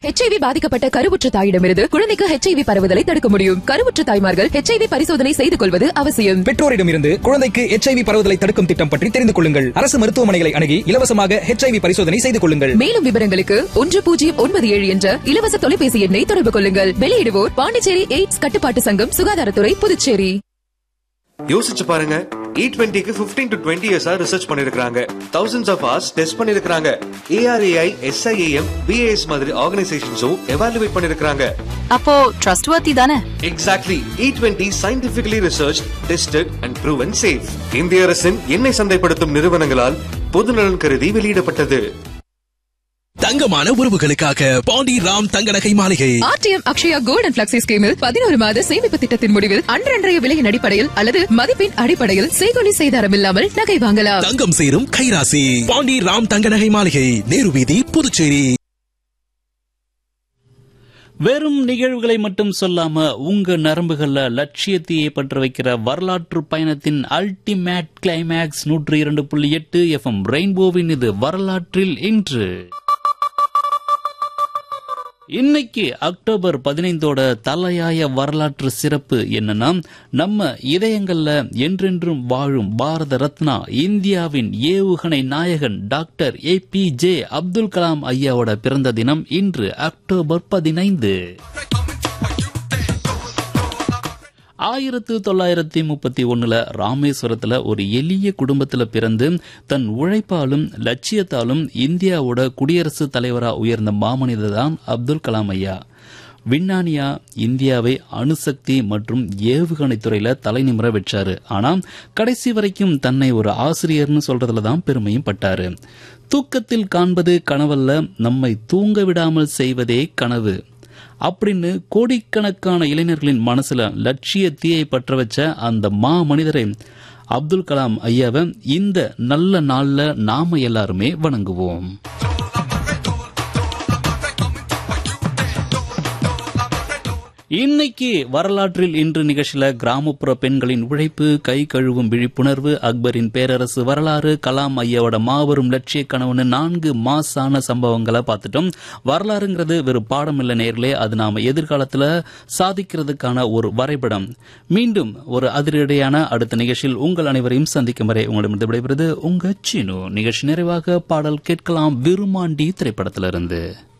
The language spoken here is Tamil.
ஹெச்ஐவி பாதிக்கப்பட்ட கருவுற்ற தாயிடமிருந்து குழந்தைக்கு ஹெச்ஐவி பரவுதலை தடுக்க முடியும் கருவுற்ற தாய்மார்கள் ஹெச்ஐவி பரிசோதனை செய்து கொள்வது அவசியம் பெற்றோரிடமிருந்து குழந்தைக்கு எச்ஐவி பரவுதலை தடுக்கும் திட்டம் பற்றி தெரிந்து கொள்ளுங்கள் அரசு மருத்துவமனைகளை அணுகி இலவசமாக ஹெச்ஐவி பரிசோதனை செய்து கொள்ளுங்கள் மேலும் விவரங்களுக்கு ஒன்று பூஜ்ஜியம் ஒன்பது ஏழு என்ற இலவச தொலைபேசி எண்ணை தொடர்பு கொள்ளுங்கள் வெளியிடுவோர் பாண்டிச்சேரி எய்ட்ஸ் கட்டுப்பாட்டு சங்கம் சுகாதாரத்துறை புதுச்சேரி யோசிச்சு பாருங்க இ டுவெண்ட்டிக்கு பிப்டீன் டு டுவெண்ட்டி இயர்ஸா ரிசர்ச் பண்ணிருக்காங்க தௌசண்ட்ஸ் ஆஃப் ஹவர்ஸ் டெஸ்ட் பண்ணிருக்காங்க ஏஆர்ஏஐ எஸ்ஐஏஎம் பிஏஎஸ் மாதிரி ஆர்கனைசேஷன்ஸும் எவாலுவேட் பண்ணிருக்காங்க அப்போ ட்ரஸ்ட் வர்த்தி தானே exactly E twenty scientifically research tested and proven safe இந்திய அரசின் எண்ணெய் சந்தைப்படுத்தும் நிறுவனங்களால் பொதுநலன் கருதி வெளியிடப்பட்டது தங்கமான உறவுகளுக்காக பாண்டி ராம் தங்க நகை மாளிகை RTM Akshaya gold and flexi ஸ்கீமில் பதினோரு மாத சேமிப்பு திட்டத்தின் முடிவில் அன்றன்றைய விலையின் அடிப்படையில் அல்லது மதிப்பின் அடிப்படையில் செய்கொலி செய்தாரம் இல்லாமல் நகை வாங்கலாம் தங்கம் சேரும் கைராசி பாண்டி ராம் தங்க நகை மாளிகை நேரு வீதி புதுச்சேரி வெறும் நிகழ்வுகளை மட்டும் சொல்லாம உங்க நரம்புகள்ல லட்சியத்தையே பற்ற வைக்கிற வரலாற்று பயணத்தின் அல்டிமேட் கிளைமேக்ஸ் நூற்றி இரண்டு புள்ளி எட்டு எஃப்எம் ரெயின்போவின் இது வரலாற்றில் இன்று இன்னைக்கு அக்டோபர் பதினைந்தோட தலையாய வரலாற்று சிறப்பு என்னன்னா நம்ம இதயங்கள்ல என்றென்றும் வாழும் பாரத ரத்னா இந்தியாவின் ஏவுகணை நாயகன் doctor A P J Abdul Kalam ஐயாவோட பிறந்த தினம் இன்று அக்டோபர் பதினைந்து ஆயிரத்து தொள்ளாயிரத்தி முப்பத்தி ஒண்ணுல ராமேஸ்வரத்துல ஒரு எளிய குடும்பத்துல பிறந்து தன் உழைப்பாலும் லட்சியத்தாலும் இந்தியாவோட குடியரசுத் தலைவரா உயர்ந்த மாமனிதர் தான் அப்துல் கலாம் ஐயா விஞ்ஞானியா இந்தியாவை அணுசக்தி மற்றும் ஏவுகணை துறையில தலைநிமிர வச்சாரு ஆனா கடைசி வரைக்கும் தன்னை ஒரு ஆசிரியர்னு சொல்றதுல தான் பெருமையும் பட்டாரு தூக்கத்தில் காண்பது கனவல்ல நம்மை தூங்க விடாமல் செய்வதே கனவு அப்படின்னு கோடிக்கணக்கான இளைஞர்களின் மனசுல லட்சிய தீயை பற்ற வச்ச அந்த மா மனிதரை அப்துல் கலாம் ஐயாவை இந்த நல்ல நாள்ல நாம எல்லாருமே வணங்குவோம் இன்னைக்கு வரலாற்றில் இன்று நிகழ்ச்சியில கிராமப்புற பெண்களின் உழைப்பு கை கழுவும் விழிப்புணர்வு அக்பரின் பேரரசு வரலாறு கலாம் ஐயாவோட மாபெரும் லட்சிய கனவுன்னு நான்கு மாசான சம்பவங்களை பார்த்துட்டோம் வரலாறுங்கிறது வெறும் பாடம் இல்ல நேர்களே அது நாம எதிர்காலத்துல சாதிக்கிறதுக்கான ஒரு வரைபடம் மீண்டும் ஒரு அதிரடியான அடுத்த நிகழ்ச்சியில் உங்கள் அனைவரையும் சந்திக்கும் வரை உங்களிடமிருந்து விடைபெறுவது உங்க சினு நிகழ்ச்சி நிறைவாக பாடல் கேட்கலாம் விருமாண்டி திரைப்படத்திலிருந்து